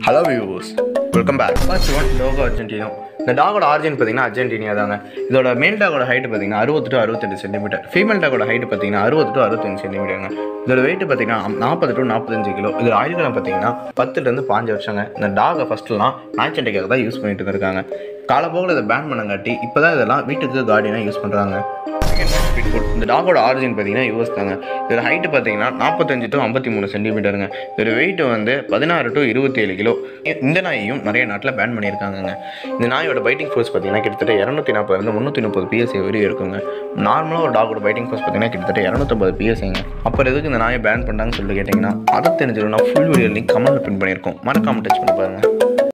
hello views welcome back first one Dogo Argentino இந்த டாகோட origin பார்த்தீங்கன்னா அர்ஜென்டினியா தாங்க இதோட மேல் டாகோட ஹைட் பார்த்தீங்கன்னா அறுபது டு அறுபத்தெட்டு சென்டிமீட்டர் ஃபீமேல் டாகோட ஹைட் பார்த்தீங்கன்னா அறுபது டு அறுபத்தஞ்சு சென்டிமீட்டருங்க இதோட வெயிட் பார்த்தீங்கன்னா நாற்பது டு நாற்பத்தஞ்சு கிலோ இதோட ஆயுள்காலம் பார்த்தீங்கன்னா பத்துலேருந்து பாஞ்சு வருஷங்க இந்த டாகை ஃபஸ்ட்டுலாம் நாய்ச்சண்டைக்காக தான் யூஸ் பண்ணிட்டு இருக்காங்க காலப்போக்கில் இதை பேன் பண்ணங்காட்டி இப்போ தான் இதெல்லாம் வீட்டுக்கு கார்டியனாக யூஸ் பண்ணுறாங்க இந்த டாகோட ஆரிஜின் பார்த்தீங்கன்னா யூஎஸ் தாங்க இதோட ஹைட்டு பார்த்தீங்கன்னா நாற்பத்தஞ்சு டு ஐம்பத்தி மூணு சென்டிமீட்டருங்க இதோட வெயிட் வந்து பதினாறு டு இருபத்தி ஏழு கிலோ இந்த நாயையும் நிறைய நாட்டில் பேன் பண்ணியிருக்காங்கங்க இந்த நாயோட பைட்டிங் ஃபோர்ஸ் பார்த்தீங்கன்னா கிட்டத்தட்ட இரநூத்தி நாற்பதுலேருந்து முந்நூற்றி முப்பது பிஎஸ்ஐ வரையும் இருக்குங்க நார்மலாக ஒரு டாகோட பைட்டிங் ஃபோர்ஸ் பார்த்தீங்கன்னா கிட்டத்தட்ட இரநூத்தம்பது பிஎஸ்ஐங்க அப்புறம் எதுக்கு இந்த நாயை பேன் பண்ணாங்கன்னு சொல்லி கேட்டிங்கன்னா அதை தெரிஞ்சிடும் நான் ஃபுல் வீடியோ லிங்க் கமெண்ட்டில் பின் பண்ணியிருக்கோம் மறக்காம டச் பண்ணி பாருங்கள்